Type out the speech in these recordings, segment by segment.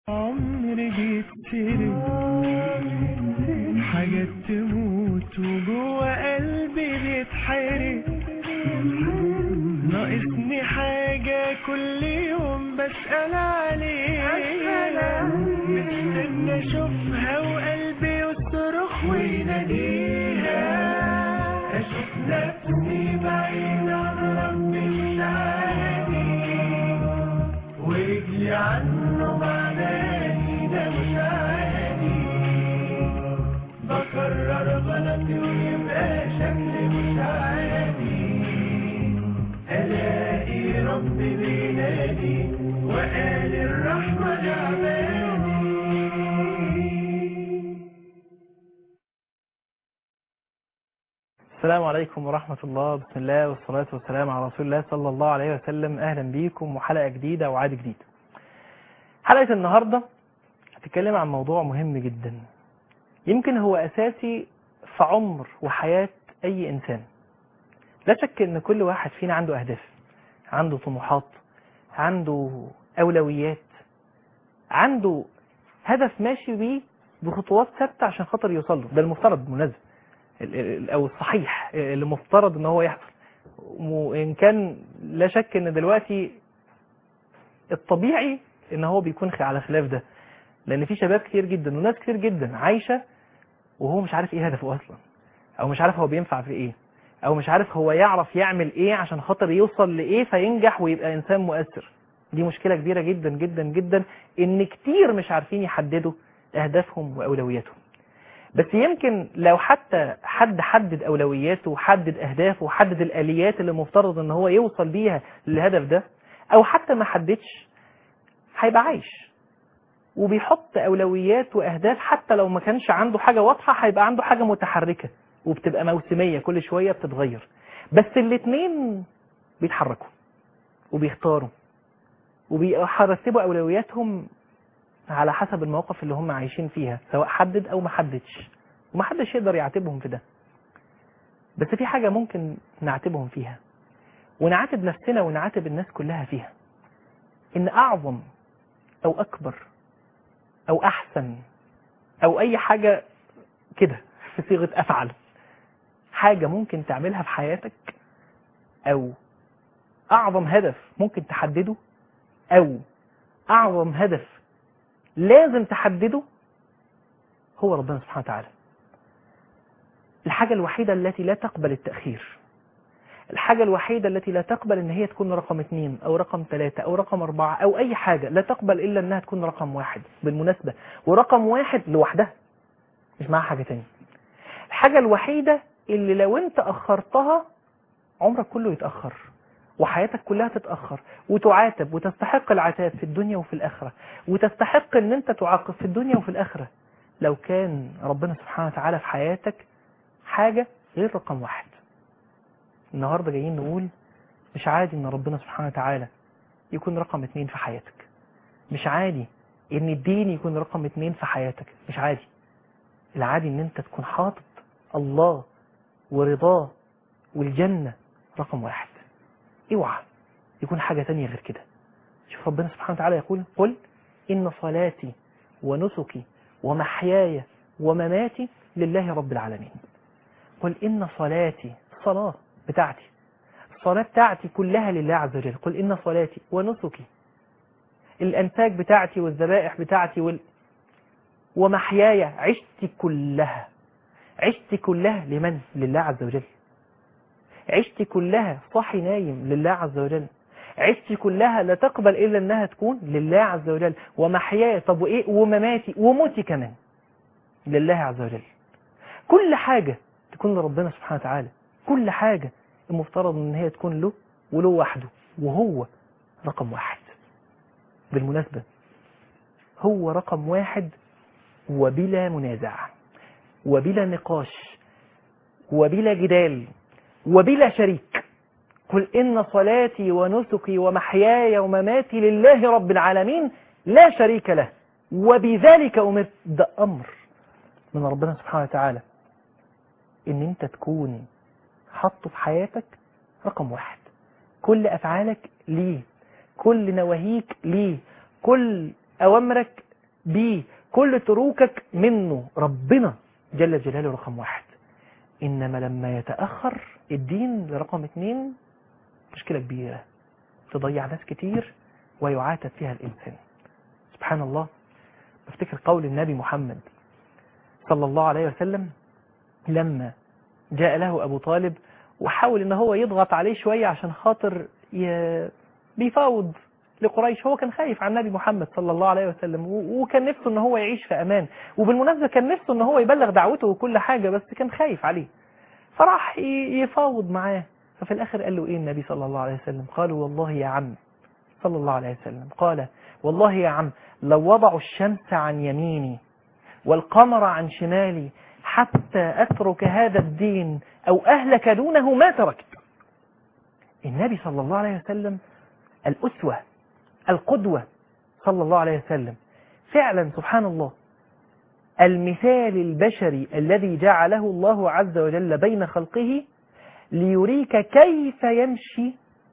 عمري بيتسري حاجات تموت وجوه قلبي بيتحرق ناقصني حاجة كل يوم بسأل عليها مستنى اشوفها وقلبي يصرخ ويناديها اشوف نفسي بعيد عن ربي مش عادي ورجلي عنه بعداني ده مش عادي بكرر غلطي ويبقى شكلي مش عادي الاقي ربي بينادي وقال الرحمة لعبادي السلام عليكم ورحمة الله بسم الله والصلاة والسلام على رسول الله صلى الله عليه وسلم أهلا بيكم وحلقة جديدة وعاد جديد حلقة النهاردة هتتكلم عن موضوع مهم جدا يمكن هو أساسي في عمر وحياة أي إنسان لا شك أن كل واحد فينا عنده أهداف عنده طموحات عنده أولويات عنده هدف ماشي بيه بخطوات ثابتة عشان خاطر يوصل له ده المفترض بالمناسبة ال- ال- او الصحيح اللي مفترض ان هو يحصل وان كان لا شك ان دلوقتي الطبيعي ان هو بيكون خ- على خلاف ده لان في شباب كتير جدا وناس كتير جدا عايشه وهو مش عارف ايه هدفه اصلا او مش عارف هو بينفع في ايه او مش عارف هو يعرف يعمل ايه عشان خاطر يوصل لايه فينجح ويبقى انسان مؤثر دي مشكله كبيره جدا جدا جدا ان كتير مش عارفين يحددوا اهدافهم واولوياتهم بس يمكن لو حتى حد حدد اولوياته وحدد اهدافه وحدد الاليات اللي مفترض ان هو يوصل بيها للهدف ده او حتى ما حددش هيبقى عايش وبيحط اولويات واهداف حتى لو ما كانش عنده حاجه واضحه هيبقى عنده حاجه متحركه وبتبقى موسميه كل شويه بتتغير بس الاثنين بيتحركوا وبيختاروا وبيرتبوا اولوياتهم على حسب المواقف اللي هم عايشين فيها سواء حدد او ما حددش ومحدش يقدر يعاتبهم في ده بس في حاجة ممكن نعاتبهم فيها ونعاتب نفسنا ونعاتب الناس كلها فيها ان اعظم او اكبر او احسن او اي حاجة كده في صيغة افعل حاجة ممكن تعملها في حياتك او اعظم هدف ممكن تحدده او اعظم هدف لازم تحدده هو ربنا سبحانه وتعالى الحاجة الوحيدة التي لا تقبل التأخير الحاجة الوحيدة التي لا تقبل ان هي تكون رقم اثنين او رقم ثلاثة او رقم اربعة او اي حاجة لا تقبل الا انها تكون رقم واحد بالمناسبة ورقم واحد لوحدها مش معاها حاجة تانية الحاجة الوحيدة اللي لو انت اخرتها عمرك كله يتأخر وحياتك كلها تتأخر وتعاتب وتستحق العتاب في الدنيا وفي الآخرة وتستحق ان انت تعاقب في الدنيا وفي الآخرة لو كان ربنا سبحانه وتعالى في حياتك حاجة غير رقم واحد النهاردة جايين نقول مش عادي ان ربنا سبحانه وتعالى يكون رقم اتنين في حياتك مش عادي ان الدين يكون رقم اتنين في حياتك مش عادي العادي ان انت تكون حاطط الله ورضاه والجنة رقم واحد اوعى يكون حاجة تانية غير كده شوف ربنا سبحانه وتعالى يقول قل إن صلاتي ونسكي ومحياي ومماتي لله رب العالمين قل إن صلاتي الصلاة بتاعتي الصلاة بتاعتي كلها لله عز وجل قل إن صلاتي ونسكي الأنتاج بتاعتي والذبائح بتاعتي وال... ومحياي عشت كلها عشت كلها لمن؟ لله عز وجل عشت كلها صاحي نايم لله عز وجل عشت كلها لا تقبل إلا أنها تكون لله عز وجل ومحياي طب وإيه ومماتي وموتي كمان لله عز وجل كل حاجة تكون لربنا سبحانه وتعالى كل حاجة المفترض أن هي تكون له وله وحده وهو رقم واحد بالمناسبة هو رقم واحد وبلا منازع وبلا نقاش وبلا جدال وبلا شريك قل إن صلاتي ونسكي ومحياي ومماتي لله رب العالمين لا شريك له وبذلك أمرت ده أمر من ربنا سبحانه وتعالى إن أنت تكون حطه في حياتك رقم واحد كل أفعالك ليه كل نواهيك ليه كل أوامرك بيه كل تروكك منه ربنا جل جلاله رقم واحد إنما لما يتأخر الدين لرقم اتنين مشكلة كبيرة تضيع ناس كتير ويعاتب فيها الإنسان سبحان الله بفتكر قول النبي محمد صلى الله عليه وسلم لما جاء له أبو طالب وحاول ان هو يضغط عليه شوية عشان خاطر ي... بيفاوض لقريش هو كان خايف عن النبي محمد صلى الله عليه وسلم و- وكان نفسه ان هو يعيش في امان وبالمناسبة كان نفسه ان هو يبلغ دعوته وكل حاجة بس كان خايف عليه فراح ي- يفاوض معاه ففي الاخر قال له ايه النبي صلى الله عليه وسلم قالوا والله يا عم صلى الله عليه وسلم قال والله يا عم لو وضعوا الشمس عن يميني والقمر عن شمالي حتى أترك هذا الدين أو أهلك دونه ما تركت النبي صلى الله عليه وسلم الأسوة القدوة صلى الله عليه وسلم فعلا سبحان الله المثال البشري الذي جعله الله عز وجل بين خلقه ليريك كيف يمشي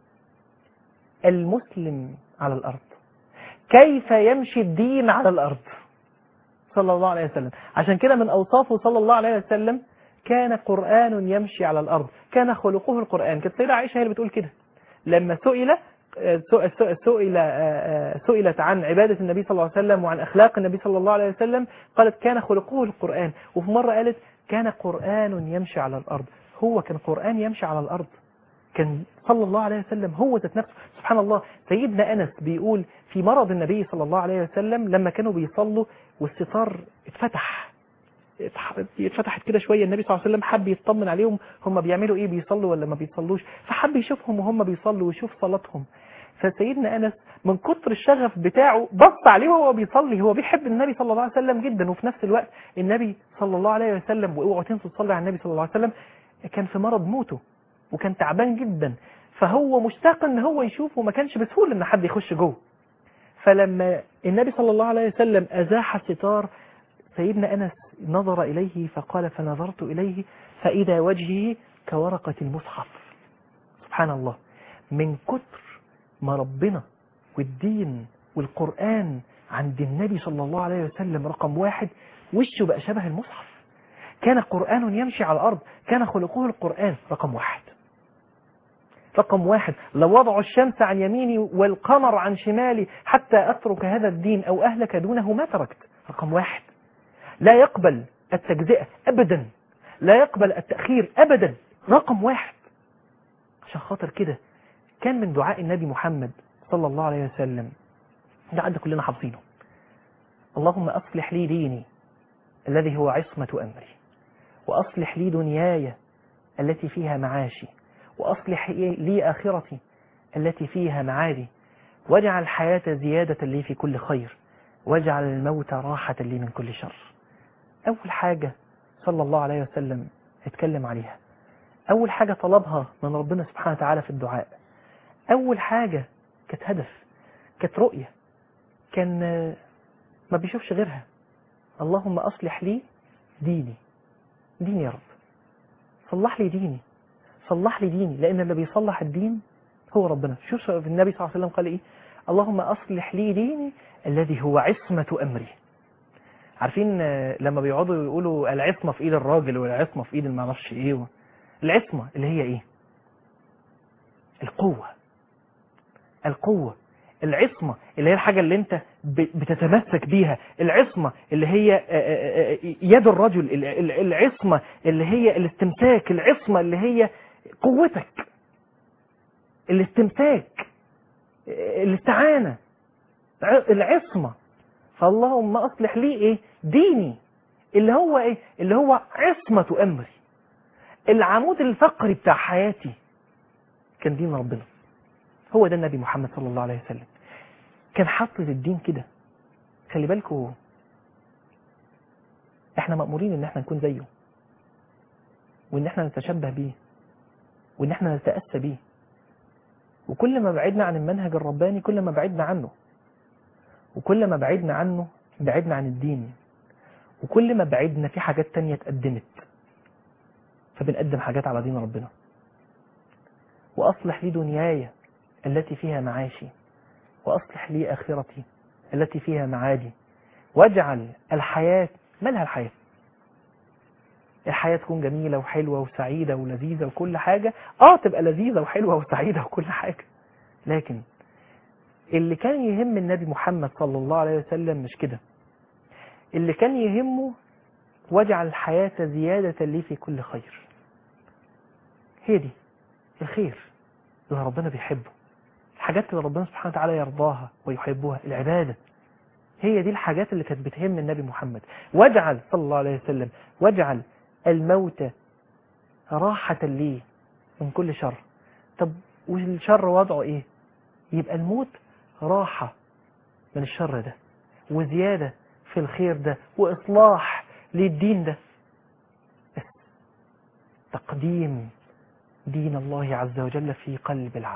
المسلم على الأرض كيف يمشي الدين على الأرض صلى الله عليه وسلم عشان كده من أوصافه صلى الله عليه وسلم كان قرآن يمشي على الأرض كان خلقه القرآن كانت سيدة عائشة هي اللي بتقول كده لما سئل سئل سئل سئلت عن عبادة النبي صلى الله عليه وسلم وعن أخلاق النبي صلى الله عليه وسلم قالت كان خلقه القرآن وفي مرة قالت كان قرآن يمشي على الأرض هو كان قرآن يمشي على الأرض كان صلى الله عليه وسلم هو ذات نفسه سبحان الله سيدنا أنس بيقول في مرض النبي صلى الله عليه وسلم لما كانوا بيصلوا والستار اتفتح اتفتحت كده شوية النبي صلى الله عليه وسلم حب يطمن عليهم هم بيعملوا ايه بيصلوا ولا ما بيصلوش فحب يشوفهم وهم بيصلوا ويشوف صلاتهم فسيدنا أنس من كتر الشغف بتاعه بص عليه وهو بيصلي هو بيحب النبي صلى الله عليه وسلم جدا وفي نفس الوقت النبي صلى الله عليه وسلم واوعوا تنسوا تصلي على النبي صلى الله عليه وسلم كان في مرض موته وكان تعبان جدا فهو مشتاق ان هو يشوفه ما كانش بسهولة ان حد يخش جوه فلما النبي صلى الله عليه وسلم أزاح الستار سيدنا أنس نظر إليه فقال فنظرت إليه فإذا وجهه كورقة المصحف سبحان الله من كتر ما ربنا والدين والقرآن عند النبي صلى الله عليه وسلم رقم واحد وشه بقى شبه المصحف كان قرآن يمشي على الأرض كان خلقه القرآن رقم واحد رقم واحد لو وضعوا الشمس عن يميني والقمر عن شمالي حتى أترك هذا الدين أو أهلك دونه ما تركت رقم واحد لا يقبل التجزئة أبدا لا يقبل التأخير أبدا رقم واحد عشان خاطر كده كان من دعاء النبي محمد صلى الله عليه وسلم ده عند كلنا حافظينه اللهم أصلح لي ديني الذي هو عصمة أمري وأصلح لي دنياي التي فيها معاشي وأصلح لي آخرتي التي فيها معادي واجعل الحياة زيادة لي في كل خير واجعل الموت راحة لي من كل شر أول حاجة صلى الله عليه وسلم اتكلم عليها أول حاجة طلبها من ربنا سبحانه وتعالى في الدعاء أول حاجة كانت هدف كانت رؤية كان ما بيشوفش غيرها اللهم أصلح لي ديني ديني يا رب صلح لي ديني صلح لي ديني لأن اللي بيصلح الدين هو ربنا شوف النبي صلى الله عليه وسلم قال إيه اللهم أصلح لي ديني الذي هو عصمة أمري عارفين لما بيقعدوا يقولوا العصمة في إيد الراجل والعصمة في إيد ما اعرفش إيه العصمة اللي هي إيه القوة القوة العصمة اللي هي الحاجة اللي انت بتتمسك بيها العصمة اللي هي يد الرجل العصمة اللي هي الاستمساك العصمة اللي هي قوتك الاستمساك الاستعانة العصمة فاللهم أصلح لي إيه ديني اللي هو إيه اللي هو عصمة أمري العمود الفقري بتاع حياتي كان دين ربنا هو ده النبي محمد صلى الله عليه وسلم كان حاطط الدين كده خلي بالكوا احنا مأمورين ان احنا نكون زيه وان احنا نتشبه بيه وان احنا نتأسى بيه وكل ما بعدنا عن المنهج الرباني كل ما بعدنا عنه وكل ما بعدنا عنه بعدنا عن الدين وكل ما بعدنا في حاجات تانية اتقدمت فبنقدم حاجات على دين ربنا وأصلح لي دنياي التي فيها معاشي وأصلح لي آخرتي التي فيها معادي واجعل الحياة مالها الحياة الحياة تكون جميلة وحلوة وسعيدة ولذيذة وكل حاجة اه تبقى لذيذة وحلوة وسعيدة وكل حاجة لكن اللي كان يهم النبي محمد صلى الله عليه وسلم مش كده اللي كان يهمه واجعل الحياة زيادة لي في كل خير هي دي الخير اللي ربنا بيحبه الحاجات اللي ربنا سبحانه وتعالى يرضاها ويحبها العبادة هي دي الحاجات اللي كانت بتهم النبي محمد واجعل صلى الله عليه وسلم واجعل الموت راحة لي من كل شر طب والشر وضعه ايه يبقى الموت راحة من الشر ده وزيادة في الخير ده وإصلاح للدين ده بس تقديم دين الله عز وجل في قلب العبد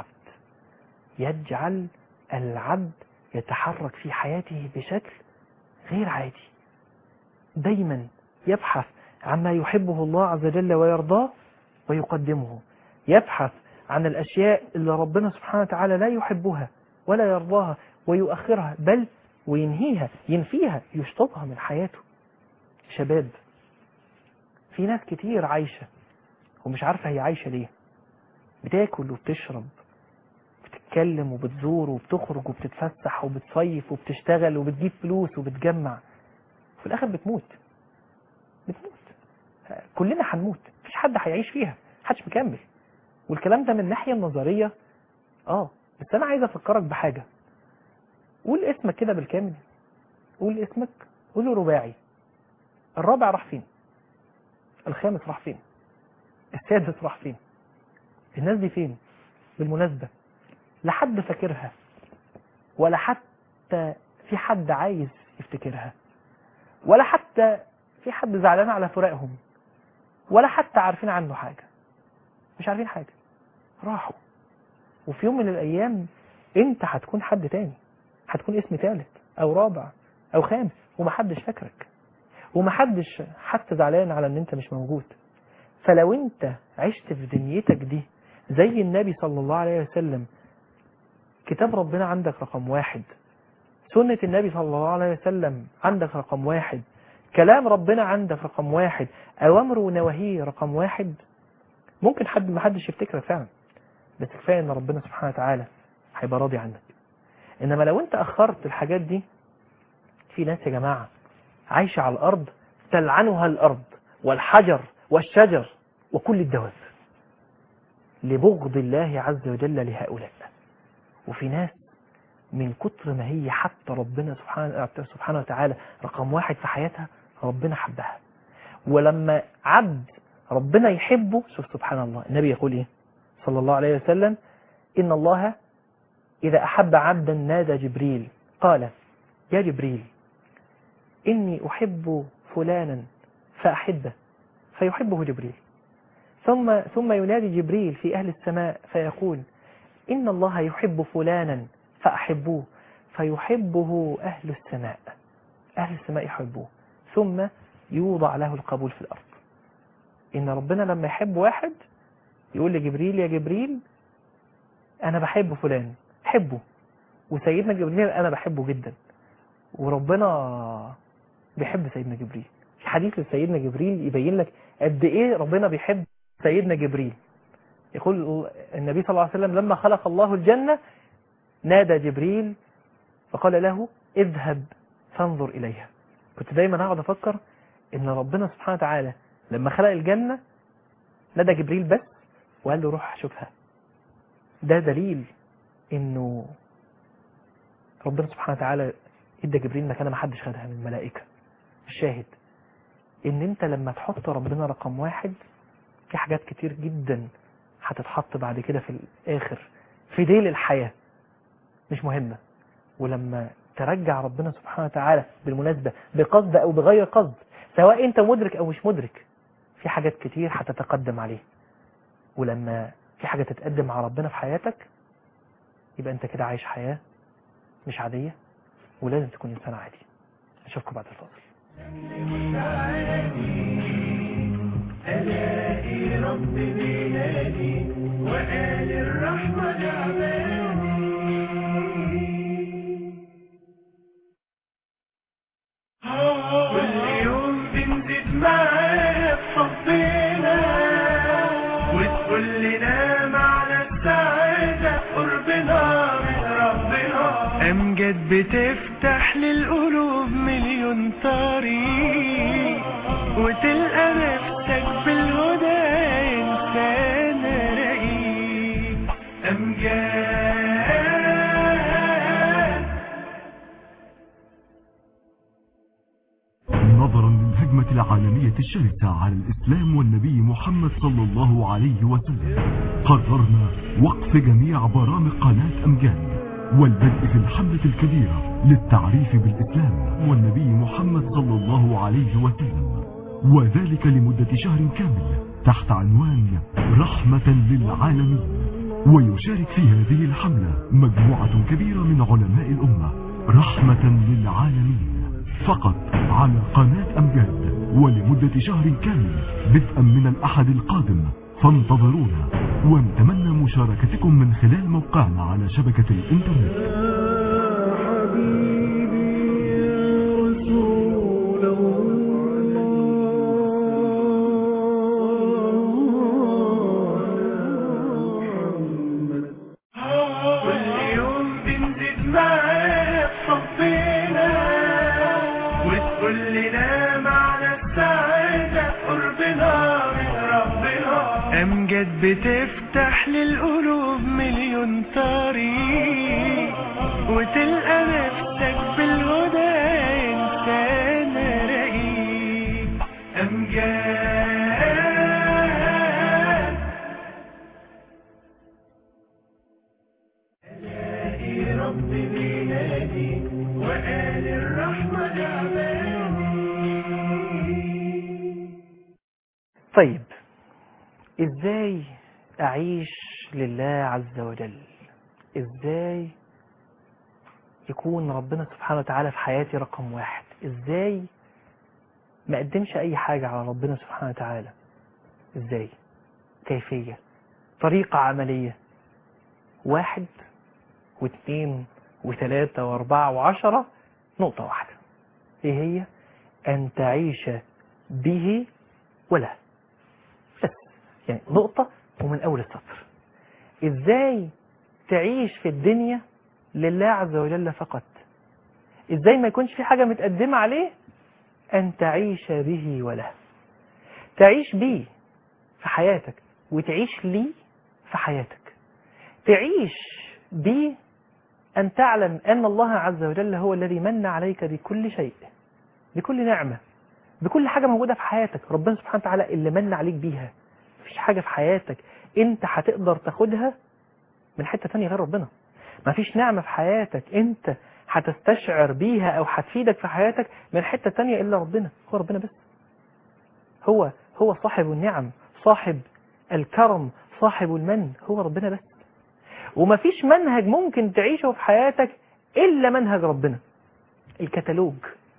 يجعل العبد يتحرك في حياته بشكل غير عادي دايما يبحث عما يحبه الله عز وجل ويرضاه ويقدمه يبحث عن الأشياء اللي ربنا سبحانه وتعالى لا يحبها ولا يرضاها ويؤخرها بل وينهيها ينفيها يشطبها من حياته شباب في ناس كتير عايشة ومش عارفة هي عايشة ليه بتاكل وبتشرب بتتكلم وبتزور وبتخرج وبتتفسح وبتصيف وبتشتغل وبتجيب فلوس وبتجمع وفي الآخر بتموت بتموت كلنا هنموت مفيش حد هيعيش فيها محدش مكمل والكلام ده من الناحية النظرية اه بس انا عايز افكرك بحاجة قول اسمك كده بالكامل قول اسمك قول رباعي الرابع راح فين الخامس راح فين السادس راح فين الناس دي فين بالمناسبة لا حد فاكرها ولا حتى في حد عايز يفتكرها ولا حتى في حد زعلان على فراقهم ولا حتى عارفين عنه حاجة مش عارفين حاجة راحوا وفي يوم من الأيام أنت هتكون حد تاني هتكون اسم ثالث أو رابع أو خامس ومحدش فاكرك ومحدش حتى زعلان على أن أنت مش موجود فلو أنت عشت في دنيتك دي زي النبي صلى الله عليه وسلم كتاب ربنا عندك رقم واحد سنة النبي صلى الله عليه وسلم عندك رقم واحد كلام ربنا عندك رقم واحد أوامره ونواهيه رقم واحد ممكن حد ما حدش يفتكرك فعلا بس كفاية ان ربنا سبحانه وتعالى هيبقى راضي عنك انما لو انت اخرت الحاجات دي في ناس يا جماعة عايشة على الارض تلعنها الارض والحجر والشجر وكل الدواب لبغض الله عز وجل لهؤلاء وفي ناس من كتر ما هي حتى ربنا سبحانه سبحانه وتعالى رقم واحد في حياتها ربنا حبها ولما عبد ربنا يحبه شوف سبحان الله النبي يقول ايه صلى الله عليه وسلم إن الله إذا أحب عبدا نادى جبريل قال يا جبريل إني أحب فلانا فأحبه فيحبه جبريل ثم ثم ينادي جبريل في أهل السماء فيقول إن الله يحب فلانا فأحبوه فيحبه أهل السماء أهل السماء يحبوه ثم يوضع له القبول في الأرض إن ربنا لما يحب واحد يقول لجبريل يا جبريل أنا بحب فلان حبه وسيدنا جبريل أنا بحبه جدا وربنا بيحب سيدنا جبريل في حديث لسيدنا جبريل يبين لك قد إيه ربنا بيحب سيدنا جبريل يقول النبي صلى الله عليه وسلم لما خلق الله الجنة نادى جبريل فقال له اذهب فانظر إليها كنت دايما اقعد افكر ان ربنا سبحانه وتعالى لما خلق الجنة نادى جبريل بس وقال له روح شوفها ده دليل انه ربنا سبحانه وتعالى ادى جبريل مكانه ما حدش خدها من الملائكة الشاهد ان انت لما تحط ربنا رقم واحد في حاجات كتير جدا هتتحط بعد كده في الاخر في ديل الحياة مش مهمة ولما ترجع ربنا سبحانه وتعالى بالمناسبة بقصد او بغير قصد سواء انت مدرك او مش مدرك في حاجات كتير هتتقدم عليه ولما في حاجة تتقدم مع ربنا في حياتك يبقى انت كده عايش حياة مش عادية ولازم تكون انسان عادي اشوفكم بعد الفاصل ألاقي ربي بينادي وقال الرحمة نعماني كل يوم بنزيد معاه في حبنا وتقول لنا معنى السعادة قربنا من ربنا أمجد بتفتح للقلوب مليون طريق وتلقى نفسك بالهدى إنسان رقيق أمجاد نظرا للهجمة العالمية الشرسة على الإسلام والنبي محمد صلى الله عليه وسلم قررنا وقف جميع برامج قناة أمجاد والبدء في الحملة الكبيرة للتعريف بالإسلام والنبي محمد صلى الله عليه وسلم وذلك لمدة شهر كامل تحت عنوان رحمة للعالمين ويشارك في هذه الحملة مجموعة كبيرة من علماء الأمة رحمة للعالمين فقط على قناة أمجاد ولمدة شهر كامل بدءا من الأحد القادم فانتظرونا ونتمنى مشاركتكم من خلال موقعنا على شبكة الإنترنت كل يوم بنزيد معاه في حبنا وتقول لنا معنى السعادة قربنا من ربنا أمجد بتفتح للقلوب مليون طريق وتلقى نفسك بالهدى إنسان رقيق أمجاد ألاقي ربي بينادي وقال الرحمة لعبادي طيب ازاي اعيش لله عز وجل ازاي يكون ربنا سبحانه وتعالى في حياتي رقم واحد ازاي ما اقدمش اي حاجة على ربنا سبحانه وتعالى ازاي كيفية طريقة عملية واحد واثنين وثلاثة واربعة وعشرة نقطة واحدة ايه هي ان تعيش به وله بس يعني نقطة ومن أول السطر إزاي تعيش في الدنيا لله عز وجل فقط إزاي ما يكونش في حاجة متقدمة عليه أن تعيش به وله تعيش بيه في حياتك وتعيش ليه في حياتك تعيش بيه أن تعلم أن الله عز وجل هو الذي من عليك بكل شيء بكل نعمة بكل حاجة موجودة في حياتك ربنا سبحانه وتعالى اللي من عليك بيها مفيش حاجة في حياتك انت هتقدر تاخدها من حتة تانية غير ربنا مفيش نعمة في حياتك انت هتستشعر بيها او هتفيدك في حياتك من حتة تانية الا ربنا هو ربنا بس هو هو صاحب النعم صاحب الكرم صاحب المن هو ربنا بس ومفيش منهج ممكن تعيشه في حياتك الا منهج ربنا الكتالوج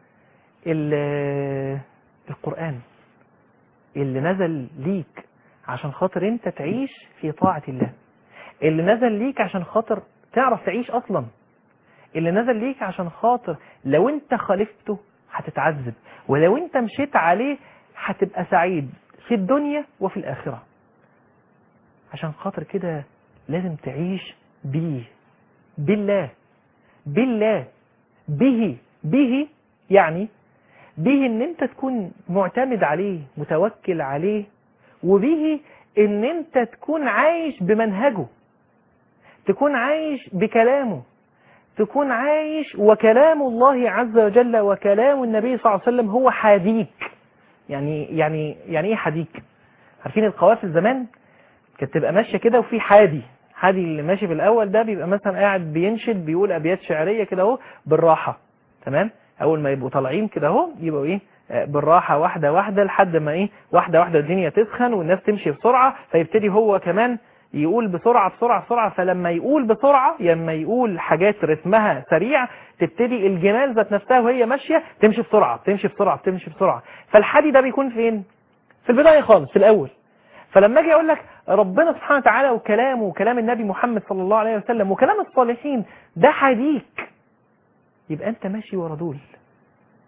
ال- القرآن اللي نزل ليك عشان خاطر انت تعيش في طاعة الله اللي نزل ليك عشان خاطر تعرف تعيش اصلا اللي نزل ليك عشان خاطر لو انت خالفته هتتعذب ولو انت مشيت عليه هتبقى سعيد في الدنيا وفي الآخرة عشان خاطر كده لازم تعيش بيه بالله بالله به به يعني به ان انت تكون معتمد عليه متوكل عليه وبه ان انت تكون عايش بمنهجه تكون عايش بكلامه تكون عايش وكلام الله عز وجل وكلام النبي صلى الله عليه وسلم هو حاديك يعني يعني يعني ايه حاديك عارفين القوافل زمان كانت تبقى ماشيه كده وفي حادي حادي اللي ماشي في الاول ده بيبقى مثلا قاعد بينشد بيقول ابيات شعريه كده اهو بالراحه تمام اول ما يبقوا طالعين كده اهو يبقوا ايه آه، بالراحه واحده واحده لحد ما ايه واحده واحده الدنيا تسخن والناس تمشي بسرعه فيبتدي هو كمان يقول بسرعه بسرعه بسرعه فلما يقول بسرعه لما يقول حاجات رتمها سريع تبتدي الجمال ذات نفسها وهي ماشيه تمشي بسرعه تمشي بسرعه تمشي بسرعه فالحادي ده بيكون فين في البدايه خالص في الاول فلما اجي اقول لك ربنا سبحانه وتعالى وكلامه وكلام النبي محمد صلى الله عليه وسلم وكلام الصالحين ده حديك يبقى انت ماشي ورا دول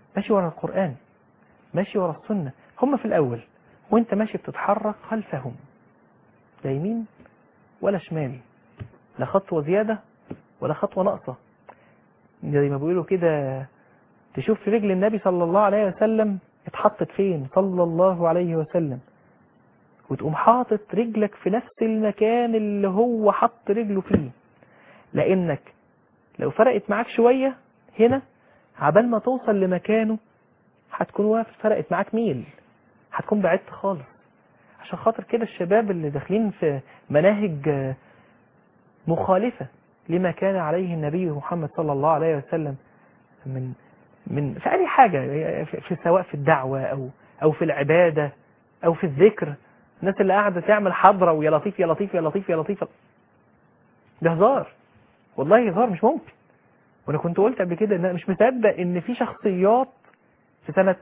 ماشي ورا القرآن ماشي ورا السنة هم في الأول وانت ماشي بتتحرك خلفهم لا يمين ولا شمال لا خطوة زيادة ولا خطوة ناقصة زي ما بيقولوا كده تشوف رجل النبي صلى الله عليه وسلم اتحطت فين صلى الله عليه وسلم وتقوم حاطط رجلك في نفس المكان اللي هو حط رجله فيه لانك لو فرقت معاك شوية هنا عبال ما توصل لمكانه هتكون واقف فرقت معاك ميل هتكون بعدت خالص عشان خاطر كده الشباب اللي داخلين في مناهج آه، مخالفة لما كان عليه النبي محمد صلى الله عليه وسلم من من في أي حاجة في في- سواء في الدعوة أو أو في العبادة أو في الذكر الناس اللي قاعدة تعمل حضرة ويا لطيف يا لطيف يا لطيف يا لطيف ده هزار والله هزار مش ممكن وانا كنت قلت قبل كده ان انا مش مصدق ان في شخصيات في سنة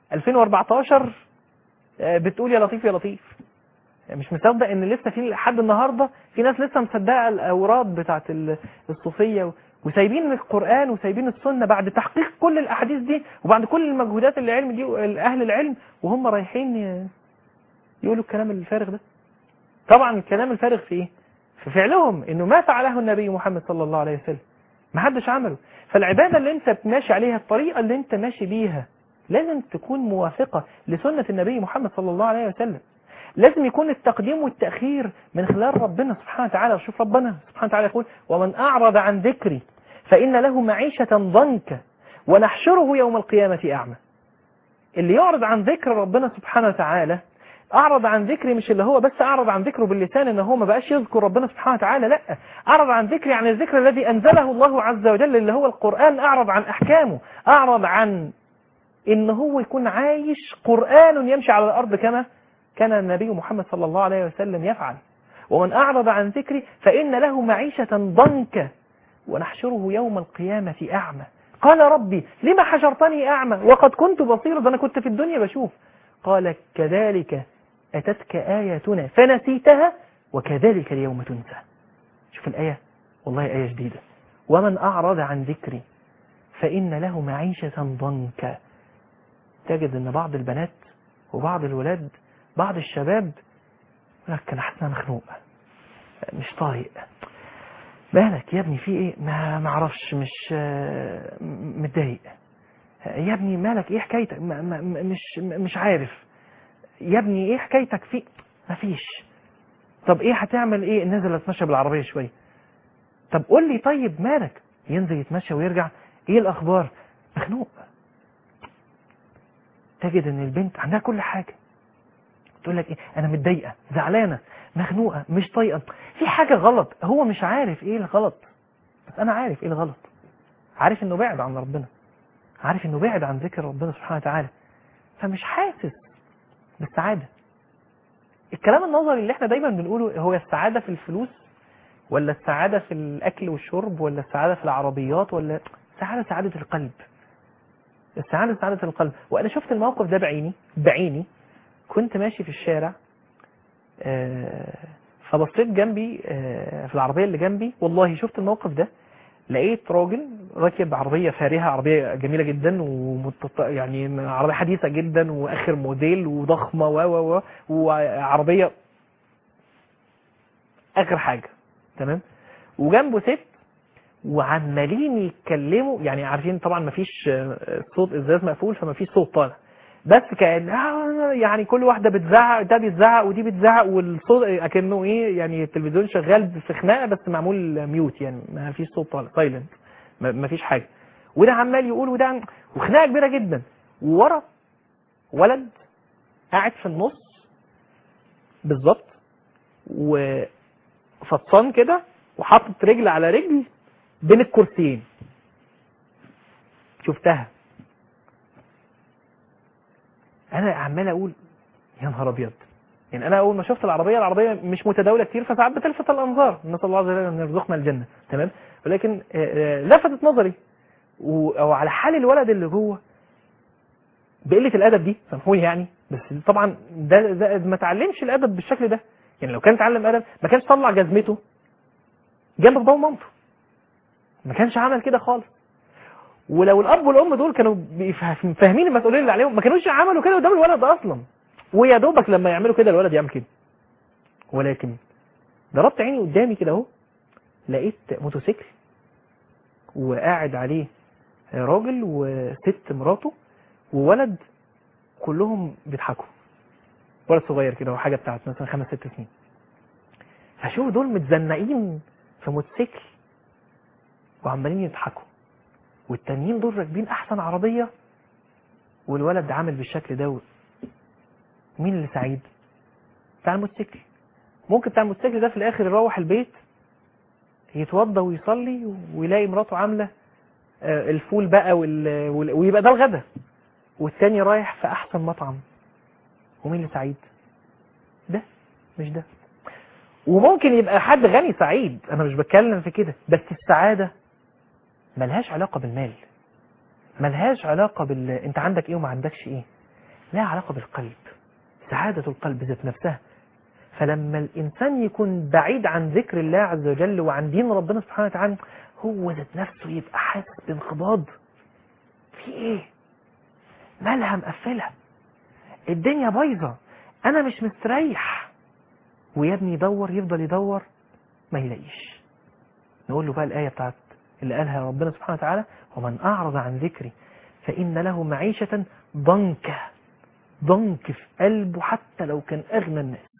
2014 آه، بتقول يا لطيف يا لطيف يعني مش مصدق ان لسه في لحد النهارده في ناس لسه مصدقه الاوراد بتاعت ال- الصوفيه و- وسايبين القران وسايبين السنه بعد تحقيق كل الاحاديث دي وبعد كل المجهودات اللي علم دي اهل العلم وهم رايحين ي- يقولوا الكلام الفارغ ده طبعا الكلام الفارغ في ايه في فعلهم انه ما فعله النبي محمد صلى الله عليه وسلم ما حدش عمله فالعباده اللي انت ماشي عليها الطريقه اللي انت ماشي بيها لازم تكون موافقه لسنه النبي محمد صلى الله عليه وسلم لازم يكون التقديم والتأخير من خلال ربنا سبحانه وتعالى شوف ربنا سبحانه وتعالى يقول ومن أعرض عن ذكري فإن له معيشة ضنكا ونحشره يوم القيامة أعمى اللي يعرض عن ذكر ربنا سبحانه وتعالى أعرض عن ذكري مش اللي هو بس أعرض عن ذكره باللسان إن هو ما بقاش يذكر ربنا سبحانه وتعالى لا أعرض عن ذكري عن الذكر الذي أنزله الله عز وجل اللي هو القرآن أعرض عن أحكامه أعرض عن إن هو يكون عايش قرآن يمشي على الأرض كما كان النبي محمد صلى الله عليه وسلم يفعل ومن أعرض عن ذكري فإن له معيشة ضنكا ونحشره يوم القيامة أعمى قال ربي لما حشرتني أعمى وقد كنت بصيرا ده أنا كنت في الدنيا بشوف قال كذلك أتتك آياتنا فنسيتها وكذلك اليوم تنسى شوف الآية والله آية جديدة ومن أعرض عن ذكري فإن له معيشة ضنكا تجد أن بعض البنات وبعض الولاد بعض الشباب يقول لك انا حاسس إن أنا مخنوق مش طايق مالك يا ابني في ايه ما ما اعرفش مش آه، م- متضايق يا ابني مالك ايه حكايتك ما ما م- مش م- مش عارف يا ابني ايه حكايتك في مفيش طب ايه هتعمل ايه نزل اتمشى بالعربيه شويه طب قول لي طيب مالك ينزل يتمشى ويرجع ايه الاخبار مخنوق تجد ان البنت عندها كل حاجه تقول لك ايه انا متضايقه زعلانه مخنوقه مش طايقه في حاجه غلط هو مش عارف ايه الغلط بس انا عارف ايه الغلط عارف انه بعد عن ربنا عارف انه بعد عن ذكر ربنا سبحانه وتعالى فمش حاسس بالسعاده الكلام النظري اللي احنا دايما بنقوله هو السعاده في الفلوس ولا السعاده في الاكل والشرب ولا السعاده في العربيات ولا السعاده سعاده القلب السعاده سعاده القلب وانا شفت الموقف ده بعيني بعيني كنت ماشي في الشارع آه، فبصيت جنبي آه، في العربية اللي جنبي والله شفت الموقف ده لقيت راجل راكب عربية فارهة عربية جميلة جدا ومتط... يعني عربية حديثة جدا واخر موديل وضخمة و و و وعربية اخر حاجة تمام وجنبه ست وعمالين يتكلموا يعني عارفين طبعا مفيش آه، صوت ازاز مقفول فمفيش صوت طالع بس كان آه، يعني كل واحده بتزعق ده بيتزعق ودي بتزعق والصوت اكنه ايه يعني التلفزيون شغال في خناقه بس معمول ميوت يعني ما فيش صوت طالع سايلنت ما فيش حاجه وده عمال يقول وده عم- وخناقه كبيره جدا وورا ولد قاعد في النص بالظبط وفطسان كده وحاطط رجل على رجل بين الكرسيين شفتها انا عمال اقول يا نهار ابيض يعني انا اول ما شفت العربيه العربيه مش متداوله كتير فساعات بتلفت الانظار نسال الله عز وجل ان يرزقنا الجنه تمام ولكن آه، آه، لفتت نظري و- او على حال الولد اللي جوه بقله الادب دي سامحوني يعني بس طبعا ده, ده ما اتعلمش الادب بالشكل ده يعني لو كان اتعلم ادب ما كانش طلع جزمته جنب بابا ومامته ما كانش عمل كده خالص ولو الاب والام دول كانوا بيفهم- فاهمين المسؤوليه اللي عليهم ما كانوش عملوا كده قدام الولد اصلا ويا دوبك لما يعملوا كده الولد يعمل كده ولكن ضربت عيني قدامي كده اهو لقيت موتوسيكل وقاعد عليه راجل وست مراته وولد كلهم بيضحكوا ولد صغير كده وحاجه بتاعت مثلا خمس ست سنين فشوف دول متزنقين في موتوسيكل وعمالين يضحكوا والتانيين دول راكبين احسن عربيه والولد عامل بالشكل ده مين اللي سعيد بتاع الموتوسيكل ممكن بتاع الموتوسيكل ده في الاخر يروح البيت يتوضى ويصلي ويلاقي مراته عامله آه، الفول بقى وال... وال... ويبقى ده الغدا والتاني رايح في احسن مطعم ومين اللي سعيد ده مش ده وممكن يبقى حد غني سعيد انا مش بتكلم في كده بس السعاده ملهاش علاقه بالمال ملهاش علاقه بال انت عندك ايه وما عندكش ايه لها علاقه بالقلب سعاده القلب ذات نفسها فلما الانسان يكون بعيد عن ذكر الله عز وجل وعن دين ربنا سبحانه وتعالى هو ذات نفسه يبقى حاسس بانقباض في ايه مالها مقفله الدنيا بايظه انا مش مستريح ويا ابني يدور يفضل يدور ما يلاقيش نقول له بقى الايه بتاعت اللي قالها ربنا سبحانه وتعالى ومن اعرض عن ذكري فان له معيشه ضنكا ضنك في قلبه حتى لو كان اغنى الناس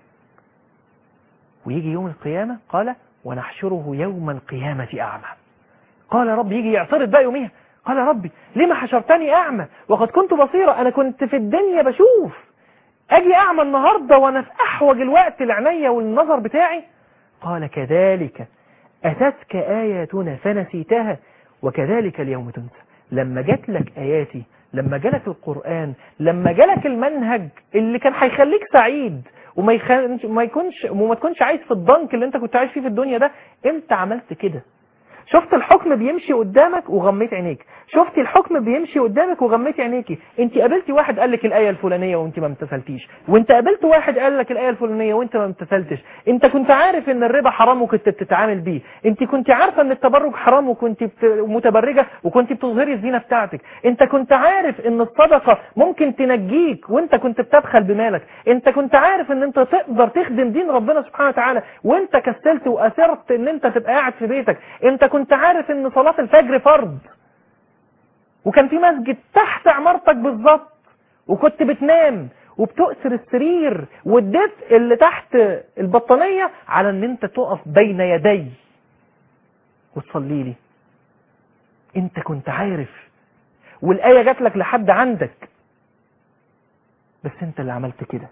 ويجي يوم القيامه قال ونحشره يوم القيامه اعمى قال رب يجي يعترض بقى يوميها قال ربي لما حشرتني اعمى وقد كنت بصيرا انا كنت في الدنيا بشوف اجي اعمى النهارده وانا في احوج الوقت العناية والنظر بتاعي قال كذلك اتتك اياتنا فنسيتها وكذلك اليوم تنسى لما جات لك اياتي لما جالك القران لما جالك المنهج اللي كان هيخليك سعيد وما يخ... ما يكونش وما تكونش عايز في الضنك اللي انت كنت عايش فيه في الدنيا ده امتى عملت كده شفت الحكم بيمشي قدامك وغميت عينيك شفت الحكم بيمشي قدامك وغميت عينيكي انت قابلتي واحد قال لك الايه الفلانيه وانت ما امتثلتيش وانت قابلت واحد قال لك الايه الفلانيه وانت ما امتثلتش انت كنت عارف ان الربا حرام وكنت بتتعامل بيه انت كنت عارفه ان التبرج حرام وكنت بت... متبرجه وكنت بتظهري الزينه بتاعتك انت كنت عارف ان الصدقه ممكن تنجيك وانت كنت بتبخل بمالك انت كنت عارف ان انت تقدر تخدم دين ربنا سبحانه وتعالى وانت كسلت واثرت ان انت تبقى قاعد في بيتك انت كنت عارف ان صلاه الفجر فرض وكان في مسجد تحت عمارتك بالظبط وكنت بتنام وبتؤثر السرير والدفء اللي تحت البطانية على ان انت تقف بين يدي وتصلي لي انت كنت عارف والآية جات لك لحد عندك بس انت اللي عملت كده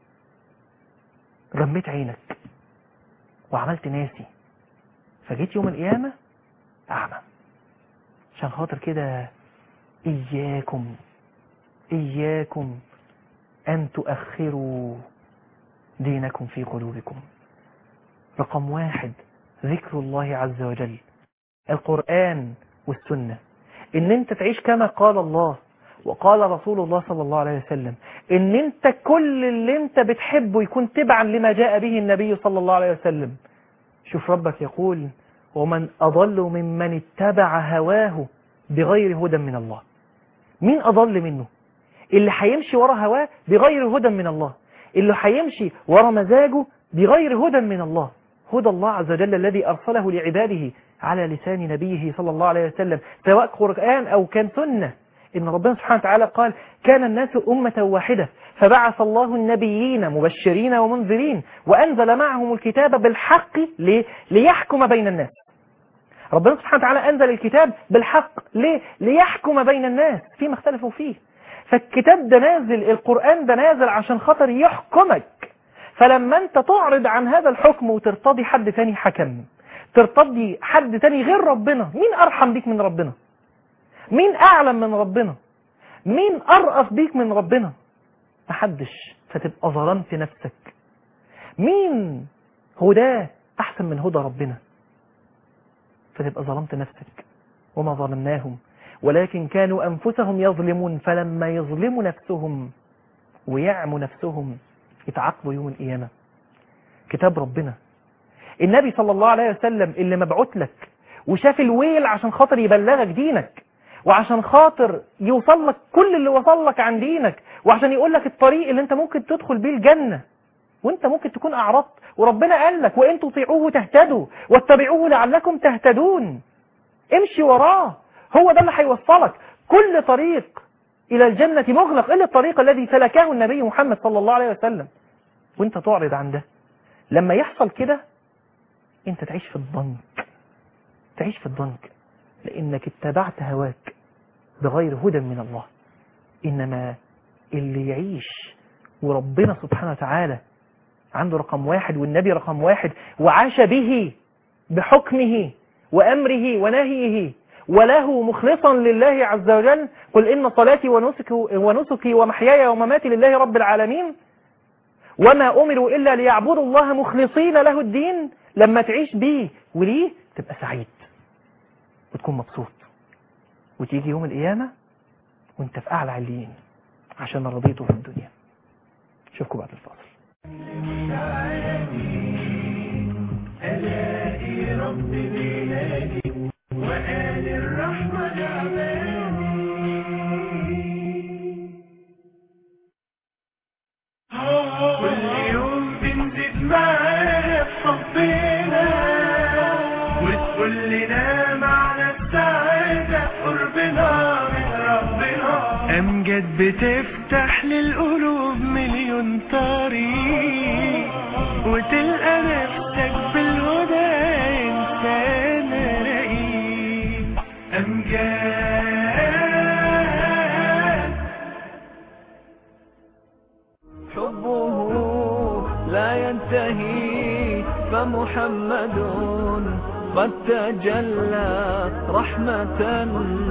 غميت عينك وعملت ناسي فجيت يوم القيامة أعمى عشان خاطر كده إياكم إياكم أن تؤخروا دينكم في قلوبكم رقم واحد ذكر الله عز وجل القرآن والسنة إن أنت تعيش كما قال الله وقال رسول الله صلى الله عليه وسلم إن أنت كل اللي أنت بتحبه يكون تبعا لما جاء به النبي صلى الله عليه وسلم شوف ربك يقول ومن أضل ممن اتبع هواه بغير هدى من الله مين أضل منه اللي هيمشي ورا هواه بغير هدى من الله اللي هيمشي ورا مزاجه بغير هدى من الله هدى الله عز وجل الذي أرسله لعباده على لسان نبيه صلى الله عليه وسلم سواء قرآن أو كان سنة إن ربنا سبحانه وتعالى قال كان الناس أمة واحدة فبعث الله النبيين مبشرين ومنذرين وأنزل معهم الكتاب بالحق ليه؟ ليحكم بين الناس ربنا سبحانه وتعالى أنزل الكتاب بالحق ليه؟ ليحكم بين الناس فيما اختلفوا فيه فالكتاب ده نازل القرآن ده نازل عشان خاطر يحكمك فلما انت تعرض عن هذا الحكم وترتضي حد تاني حكم ترتضي حد تاني غير ربنا مين أرحم بيك من ربنا مين أعلم من ربنا مين أرأف بيك من ربنا محدش فتبقى ظلمت نفسك مين هداه أحسن من هدى ربنا فتبقى ظلمت نفسك وما ظلمناهم ولكن كانوا أنفسهم يظلمون فلما يظلموا نفسهم ويعموا نفسهم يتعاقبوا يوم القيامة كتاب ربنا النبي صلى الله عليه وسلم اللي مبعوت لك وشاف الويل عشان خاطر يبلغك دينك وعشان خاطر يوصل لك كل اللي وصل لك عن دينك وعشان يقول لك الطريق اللي انت ممكن تدخل بيه الجنة وانت ممكن تكون اعرضت وربنا قال لك وان تطيعوه تهتدوا واتبعوه لعلكم تهتدون امشي وراه هو ده اللي هيوصلك كل طريق الى الجنة مغلق الا الطريق الذي سلكه النبي محمد صلى الله عليه وسلم وانت تعرض عن ده لما يحصل كده انت تعيش في الضنك تعيش في الضنك لانك اتبعت هواك بغير هدى من الله انما اللي يعيش وربنا سبحانه وتعالى عنده رقم واحد والنبي رقم واحد وعاش به بحكمه وأمره ونهيه وله مخلصا لله عز وجل قل إن صلاتي ونسكي, ونسكي ومحياي ومماتي لله رب العالمين وما أمروا إلا ليعبدوا الله مخلصين له الدين لما تعيش بيه وليه تبقى سعيد وتكون مبسوط وتيجي يوم القيامة وانت في أعلى عليين عشان رضيته في الدنيا اشوفكم بعد الفاصل ألاقي رب بلادي وآل الرحمة جعلاني كل يوم بنزيد معانا في حبنا وتقول لنا معنى السعادة قربنا من ربنا أمجد بتفتح للقلوب مليون طريق وتلقى نفسك بالهدى إنسان رقيق أمجاد حبه لا ينتهي فمحمد قد تجلى رحمة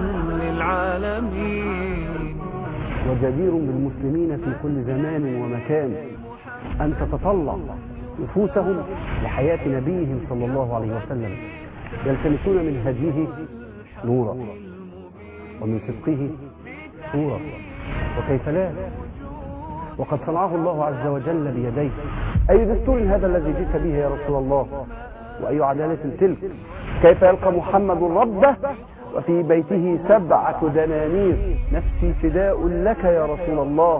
للعالمين وجدير بالمسلمين في كل زمان ومكان أن تتطلع نفوسهم لحياة نبيهم صلى الله عليه وسلم يلتمسون من هديه نورا ومن صدقه صورة وكيف لا وقد صنعه الله عز وجل بيديه أي دستور هذا الذي جئت به يا رسول الله وأي عدالة تلك كيف يلقى محمد ربه وفي بيته سبعة دنانير نفسي فداء لك يا رسول الله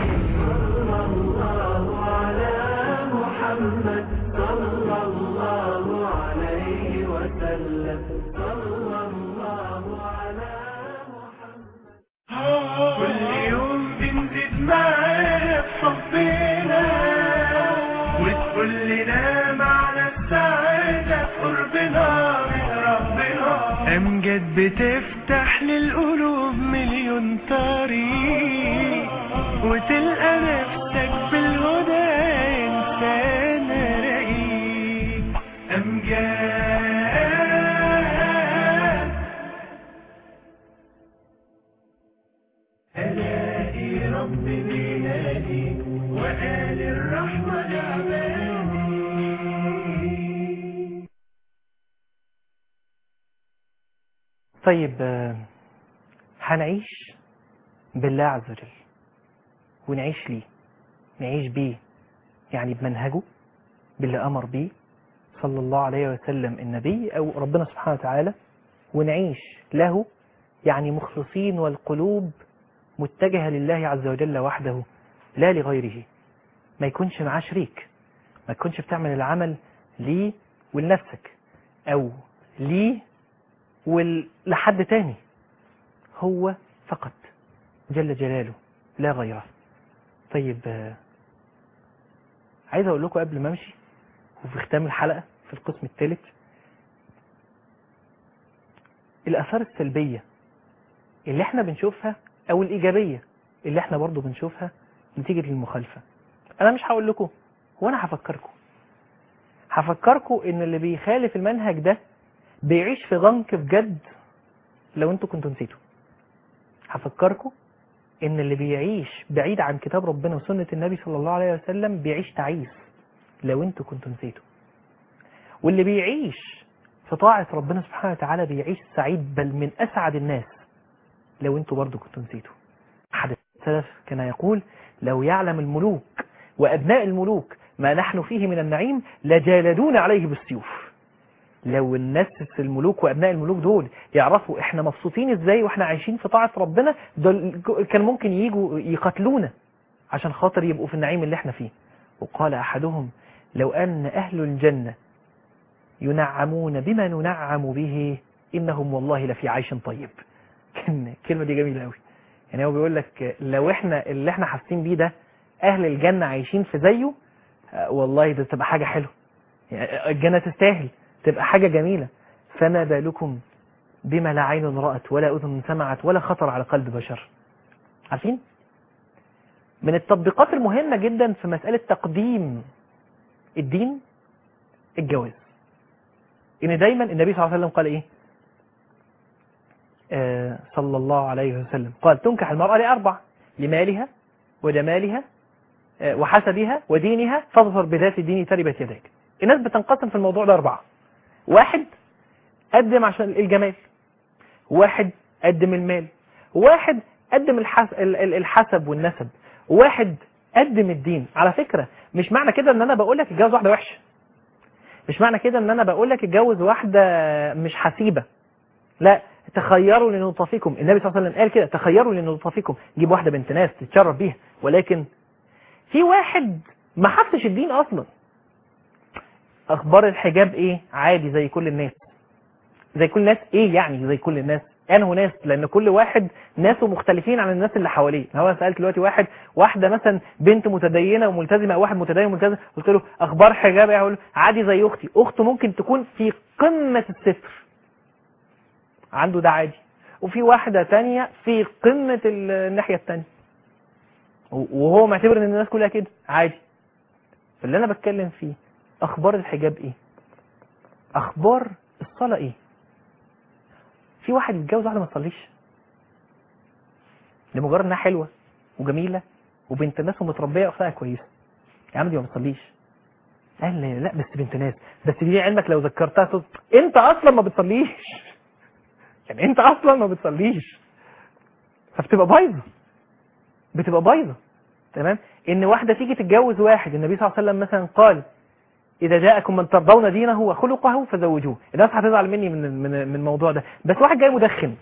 كل يوم بنزيد معانا في حبنا وتقول لنا معنى السعادة قربنا من ربنا أمجد بتفتح للقلوب مليون طريق وتلقى نفسك بالهدى إنسان رقيق أمجاد ألاقي رب بلادي وآل الرحمة جعلاني طيب آه، هنعيش بالله عز وجل ونعيش ليه نعيش بيه يعني بمنهجه باللي أمر بيه صلى الله عليه وسلم النبي أو ربنا سبحانه وتعالى ونعيش له يعني مخلصين والقلوب متجهة لله عز وجل وحده لا لغيره ما يكونش معاه شريك ما تكونش بتعمل العمل ليه ولنفسك أو ليه ولحد تاني هو فقط جل جلاله لا غيره طيب آه، عايز اقول لكم قبل ما امشي وفي ختام الحلقة في القسم الثالث الآثار السلبية اللي احنا بنشوفها او الإيجابية اللي احنا برضو بنشوفها نتيجة للمخالفة انا مش هقول لكم هو انا هفكركم هفكركم ان اللي بيخالف المنهج ده بيعيش في ضنك بجد لو انتوا كنتوا نسيتوا هفكركم ان اللي بيعيش بعيد عن كتاب ربنا وسنة النبي صلى الله عليه وسلم بيعيش تعيس لو انتوا كنتوا نسيتوا واللي بيعيش في طاعة ربنا سبحانه وتعالى بيعيش سعيد بل من أسعد الناس لو انتوا برضو كنتوا نسيتوا أحد السلف كان يقول لو يعلم الملوك وأبناء الملوك ما نحن فيه من النعيم لجالدون عليه بالسيوف لو الناس الملوك وابناء الملوك دول يعرفوا احنا مبسوطين ازاي واحنا عايشين في طاعه ربنا دول كان ممكن يجوا يقتلونا عشان خاطر يبقوا في النعيم اللي احنا فيه وقال احدهم لو ان اهل الجنه ينعمون بما ننعم به انهم والله لفي عيش طيب كان الكلمه دي جميله قوي يعني هو بيقول لك لو احنا اللي احنا حاسين بيه ده اهل الجنه عايشين في زيه آه، والله ده تبقى حاجه حلوه يعني الجنه تستاهل تبقى حاجه جميله فما بالكم بما لا عين رأت ولا أذن سمعت ولا خطر على قلب بشر عارفين من التطبيقات المهمة جدا في مسألة تقديم الدين الجواز ان دايما النبي صلى الله عليه وسلم قال ايه آه صلى الله عليه وسلم قال تنكح المرأة لأربع لمالها وجمالها آه وحسبها ودينها فاظفر بذات الدين تربت يديك الناس بتنقسم في الموضوع ده أربعة واحد قدم عشان الجمال واحد قدم المال واحد قدم الحس... ال- ال- الحسب والنسب واحد قدم الدين على فكرة مش معنى كده ان انا بقول لك اتجوز واحدة وحشة مش معنى كده ان انا بقول لك اتجوز واحدة مش حسيبة لا تخيروا لنطفكم النبي صلى الله عليه وسلم قال كده تخيروا لنطفكم جيب واحدة بنت ناس تتشرف بيها ولكن في واحد ما حفظش الدين اصلا اخبار الحجاب ايه عادي زي كل الناس زي كل الناس ايه يعني زي كل الناس انه ناس لان كل واحد ناسه مختلفين عن الناس اللي حواليه هو سالت دلوقتي واحد واحده مثلا بنت متدينه وملتزمه او واحد متدين وملتزم قلت له اخبار حجاب ايه هقول له عادي زي اختي اخته ممكن تكون في قمه الستر عنده ده عادي وفي واحده تانية في قمه ال- الناحيه التانية وهو معتبر ان الناس كلها كده عادي فاللي انا بتكلم فيه اخبار الحجاب ايه اخبار الصلاه ايه في واحد يتجوز واحده ما تصليش لمجرد انها حلوه وجميله وبنت ناس ومتربيه واخلاقها كويسه يا عم دي ما بتصليش قال لي لا بس بنت ناس بس دي علمك لو ذكرتها تقول انت اصلا ما بتصليش يعني انت اصلا ما بتصليش فبتبقى بايظه بتبقى بايظه تمام ان واحده تيجي تتجوز واحد النبي صلى الله عليه وسلم مثلا قال اذا جاءكم من ترضون دينه وخلقه فزوجوه الناس هتزعل مني من من من الموضوع ده بس واحد جاي مدخن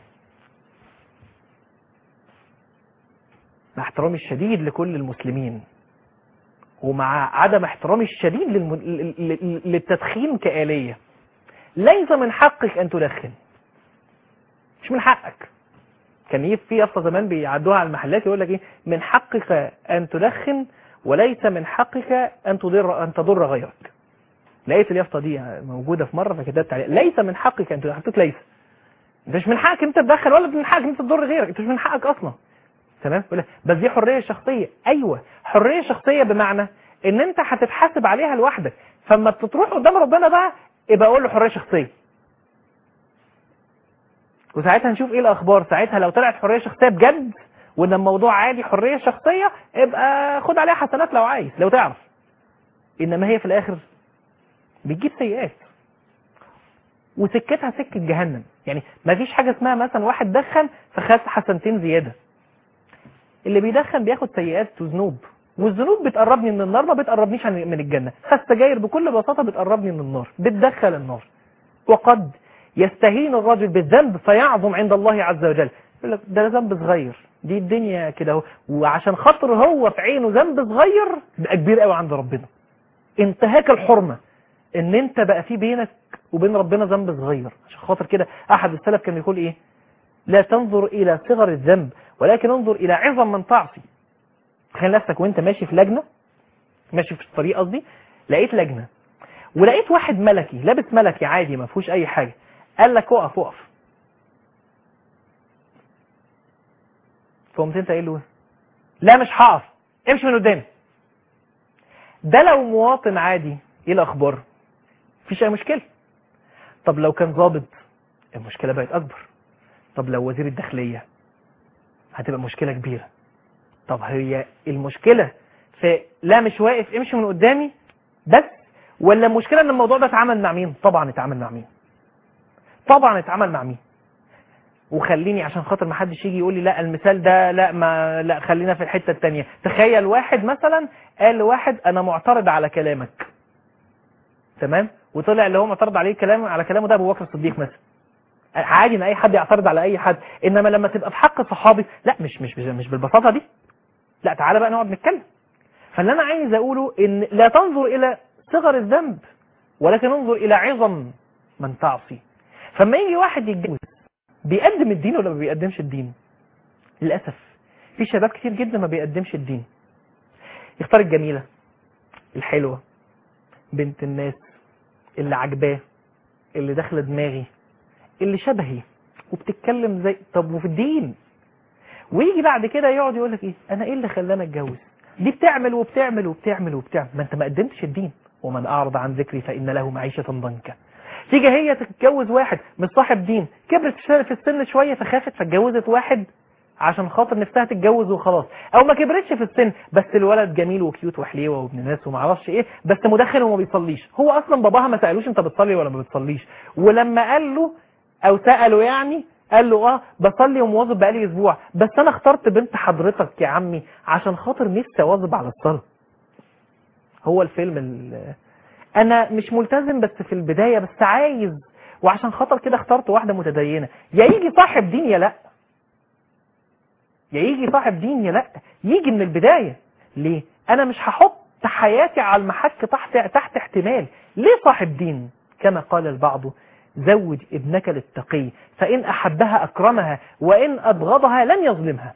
مع احترامي الشديد لكل المسلمين ومع عدم احترامي الشديد للم... ل- ل- للتدخين كآلية ليس من حقك أن تدخن مش من حقك كان يجي في يافطة زمان بيعدوها على المحلات يقول لك ايه من حقك أن تدخن وليس من حقك أن تضر أن تضر غيرك لقيت اليافطة دي موجودة في مرة فكتبت عليها ليس من حقك أن تدخن حطيت ليس انت مش من حقك انت تدخن ولا من حقك انت تضر غيرك انت مش من حقك اصلا تمام يقول لك بس دي حريه شخصيه ايوه حريه شخصيه بمعنى ان انت هتتحاسب عليها لوحدك فاما بتروح قدام ربنا بقى يبقى اقول له حريه شخصيه وساعتها نشوف ايه الاخبار ساعتها لو طلعت حريه شخصيه بجد وان الموضوع عادي حريه شخصيه ابقى خد عليها حسنات لو عايز لو تعرف انما هي في الاخر بتجيب سيئات وسكتها سكه جهنم يعني ما فيش حاجه اسمها مثلا واحد دخن فخد حسنتين زياده اللي بيدخن بياخد سيئات وذنوب والذنوب بتقربني من النار ما بتقربنيش عن من الجنه فالسجاير بكل بساطه بتقربني من النار بتدخل النار وقد يستهين الرجل بالذنب فيعظم عند الله عز وجل يقول لك ده ذنب صغير دي الدنيا كده اهو وعشان خاطر هو في عينه ذنب صغير بقى كبير قوي عند ربنا انتهاك الحرمه ان انت بقى في بينك وبين ربنا ذنب صغير عشان خاطر كده احد السلف كان يقول ايه لا تنظر الى صغر الذنب ولكن انظر الى عظم من تعصي تخيل نفسك وانت ماشي في لجنه ماشي في الطريق قصدي لقيت لجنه ولقيت واحد ملكي لابس ملكي عادي ما فيهوش اي حاجه قال لك اقف اقف فقمت انت قايل له إيه؟ لا مش هقف امشي من قدامي ده لو مواطن عادي ايه الاخبار مفيش اي مشكله طب لو كان ضابط المشكله بقت اكبر طب لو وزير الداخليه هتبقى مشكله كبيره طب هي المشكله في لا مش واقف امشي من قدامي بس ولا المشكله ان الموضوع ده اتعمل مع مين طبعا اتعمل مع مين طبعا اتعمل مع مين وخليني عشان خاطر ما حدش يجي يقول لي لا المثال ده لا ما لا خلينا في الحته الثانيه تخيل واحد مثلا قال لواحد انا معترض على كلامك تمام وطلع اللي هو معترض عليه كلام على كلامه ده ابو بكر الصديق مثلا عادي ان اي حد يعترض على اي حد انما لما تبقى في حق صحابي لا مش مش مش, مش بالبساطه دي لا تعالى بقى نقعد نتكلم فاللي انا عايز اقوله ان لا تنظر الى صغر الذنب ولكن انظر الى عظم من تعصي فما يجي واحد يتجوز بيقدم الدين ولا ما بيقدمش الدين للاسف في شباب كتير جدا ما بيقدمش الدين يختار الجميله الحلوه بنت الناس اللي عجباه اللي داخله دماغي اللي شبهي وبتتكلم زي طب وفي الدين ويجي بعد كده يقعد يقول لك ايه انا ايه اللي خلاني اتجوز دي بتعمل وبتعمل وبتعمل وبتعمل ما انت ما قدمتش الدين ومن اعرض عن ذكري فان له معيشه ضنكا تيجي هي تتجوز واحد مش صاحب دين كبرت في السن شويه فخافت فاتجوزت واحد عشان خاطر نفسها تتجوز وخلاص او ما كبرتش في السن بس الولد جميل وكيوت وحليوه وابن ناس وما اعرفش ايه بس مدخن وما بيصليش هو اصلا باباها ما سالوش انت بتصلي ولا ما بتصليش ولما قال له او ساله يعني قال له اه بصلي ومواظب بقالي اسبوع بس انا اخترت بنت حضرتك يا عمي عشان خاطر نفسي اواظب على الصلاه هو الفيلم ال- انا مش ملتزم بس في البدايه بس عايز وعشان خاطر كده اخترت واحده متدينه يا يجي صاحب دين يا لا يا يجي صاحب دين يا لا يجي من البدايه ليه انا مش هحط حياتي على المحك تحت تحت احتمال ليه صاحب دين كما قال البعض زوج ابنك للتقي فإن أحبها أكرمها وإن أبغضها لن يظلمها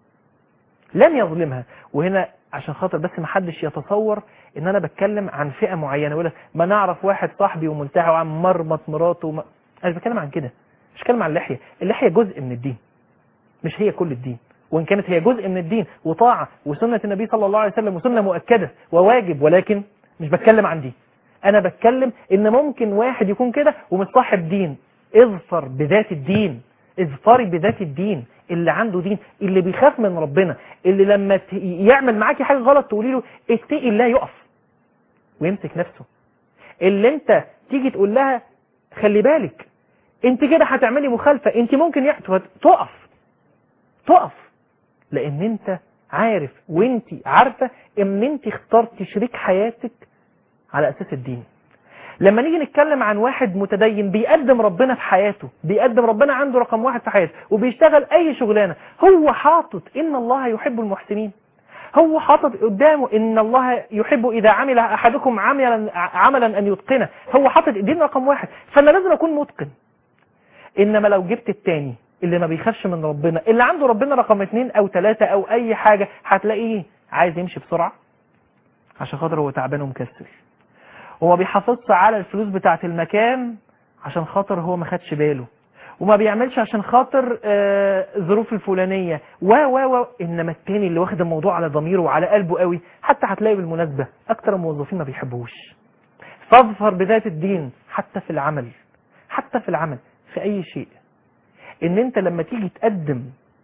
لن يظلمها وهنا عشان خاطر بس ما حدش يتصور ان انا بتكلم عن فئة معينة يقول لك ما نعرف واحد صاحبي وملتحي وعم مرمط مراته وما... انا مش بتكلم عن كده مش بتكلم عن اللحية اللحية جزء من الدين مش هي كل الدين وان كانت هي جزء من الدين وطاعة وسنة النبي صلى الله عليه وسلم وسنة مؤكدة وواجب ولكن مش بتكلم عن دي انا بتكلم ان ممكن واحد يكون كده ومش صاحب دين اظفر بذات الدين اظفري بذات الدين اللي عنده دين اللي بيخاف من ربنا اللي لما ت- يعمل معاكي حاجه غلط تقولي له اتقي الله يقف ويمسك نفسه اللي انت تيجي تقول لها خلي بالك انت كده هتعملي مخالفه انت ممكن يح- تقف تقف لان انت عارف وانت عارفه ان انت اخترت شريك حياتك على اساس الدين لما نيجي نتكلم عن واحد متدين بيقدم ربنا في حياته بيقدم ربنا عنده رقم واحد في حياته وبيشتغل اي شغلانه هو حاطط ان الله يحب المحسنين هو حاطط قدامه ان الله يحب اذا عمل احدكم عملا عملا ان يتقنه هو حاطط الدين رقم واحد فانا لازم اكون متقن انما لو جبت التاني اللي ما بيخافش من ربنا اللي عنده ربنا رقم اتنين او تلاتة او اي حاجة هتلاقيه عايز يمشي بسرعة عشان خاطر هو تعبان ومكسل وما بيحافظش على الفلوس بتاعت المكان عشان خاطر هو ما خدش باله وما بيعملش عشان خاطر آه، الظروف الفلانية و و و انما التاني اللي واخد الموضوع على ضميره وعلى قلبه قوي حتى هتلاقي بالمناسبة اكتر الموظفين ما بيحبوش فاظفر بذات الدين حتى في العمل حتى في العمل في اي شيء ان انت لما تيجي تقدم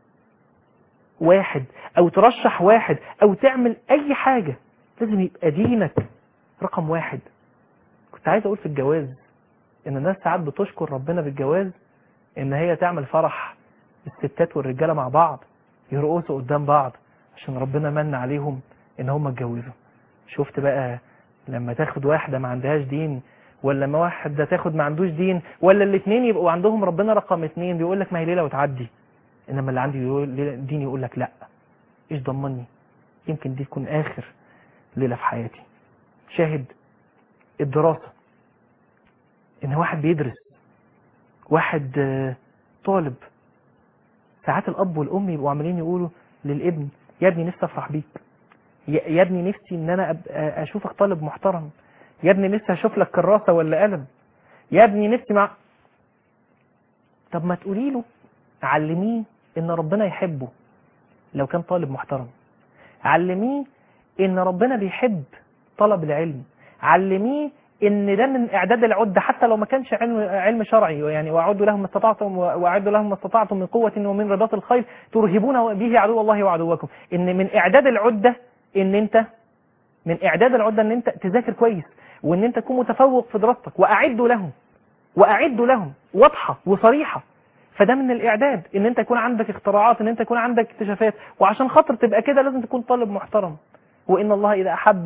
واحد او ترشح واحد او تعمل اي حاجة لازم يبقى دينك رقم واحد كنت عايز اقول في الجواز ان الناس ساعات بتشكر ربنا بالجواز ان هي تعمل فرح الستات والرجاله مع بعض يرقصوا قدام بعض عشان ربنا من عليهم ان هم اتجوزوا شفت بقى لما تاخد واحده ما عندهاش دين ولا ما واحده تاخد ما عندوش دين ولا الاثنين يبقوا عندهم ربنا رقم اثنين بيقول لك ما هي ليله وتعدي انما اللي عنده يقول ليلة- دين يقول لك لا ايش ضمني يمكن دي تكون اخر ليله في حياتي شاهد الدراسه ان واحد بيدرس واحد آه، طالب ساعات الاب والام يبقوا عمالين يقولوا للابن يا ابني نفسي افرح بيك يا يا ابني نفسي ان انا أبقى اشوفك طالب محترم يا ابني نفسي اشوف لك كراسه ولا قلم يا ابني نفسي مع طب ما تقولي له علميه ان ربنا يحبه لو كان طالب محترم علميه ان ربنا بيحب طلب العلم علميه ان ده من اعداد العده حتى لو ما كانش علم علم شرعي يعني واعدوا لهم ما استطعتم واعدوا لهم ما استطعتم من قوه ومن رباط الخيل ترهبون به عدو الله وعدوكم ان من اعداد العده ان انت من اعداد العده ان انت تذاكر كويس وان انت تكون متفوق في دراستك واعدوا لهم واعدوا لهم واضحه وصريحه فده من الاعداد ان انت يكون عندك اختراعات ان انت يكون عندك اكتشافات وعشان خاطر تبقى كده لازم تكون طالب محترم وان الله اذا احب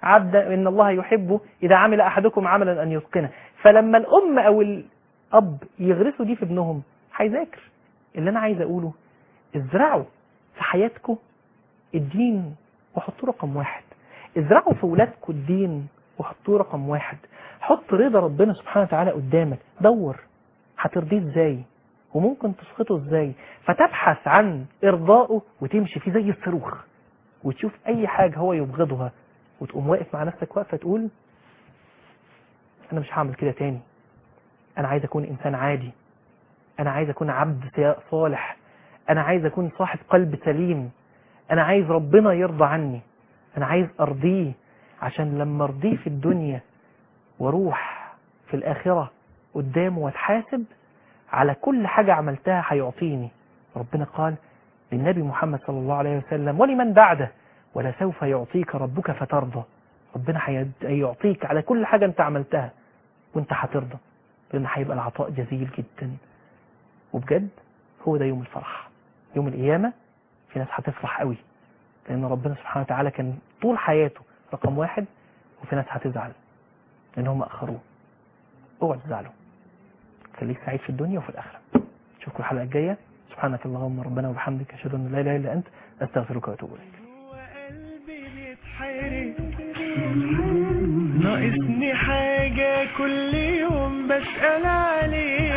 عبدا إن الله يحب إذا عمل أحدكم عملا أن يتقنه فلما الأم أو الأب يغرسوا دي في ابنهم هيذاكر اللي أنا عايز أقوله ازرعوا في حياتكم الدين وحطوه رقم واحد ازرعوا في ولادكم الدين وحطوه رقم واحد حط رضا ربنا سبحانه وتعالى قدامك دور هترضيه ازاي وممكن تسخطه ازاي فتبحث عن ارضائه وتمشي فيه زي الصاروخ وتشوف اي حاجة هو يبغضها وتقوم واقف مع نفسك واقفة تقول انا مش هعمل كده تاني انا عايز اكون انسان عادي انا عايز اكون عبد صالح انا عايز اكون صاحب قلب سليم انا عايز ربنا يرضى عني انا عايز ارضيه عشان لما ارضيه في الدنيا واروح في الاخرة قدامه واتحاسب على كل حاجة عملتها هيعطيني ربنا قال للنبي محمد صلى الله عليه وسلم ولمن بعده ولسوف يعطيك ربك فترضى ربنا هيعطيك على كل حاجة انت عملتها وانت هترضى لان هيبقى العطاء جزيل جدا وبجد هو ده يوم الفرح يوم القيامة في ناس هتفرح قوي لان ربنا سبحانه وتعالى كان طول حياته رقم واحد وفي ناس هتزعل لان هم اخروه اوعوا تزعلوا خليك سعيد في الدنيا وفي الاخره اشوفكم الحلقه الجايه سبحانك اللهم ربنا وبحمدك اشهد ان لا اله الا انت استغفرك واتوب اليك وقلبي بيتحرق ناقصني حاجة كل يوم بسأل عليها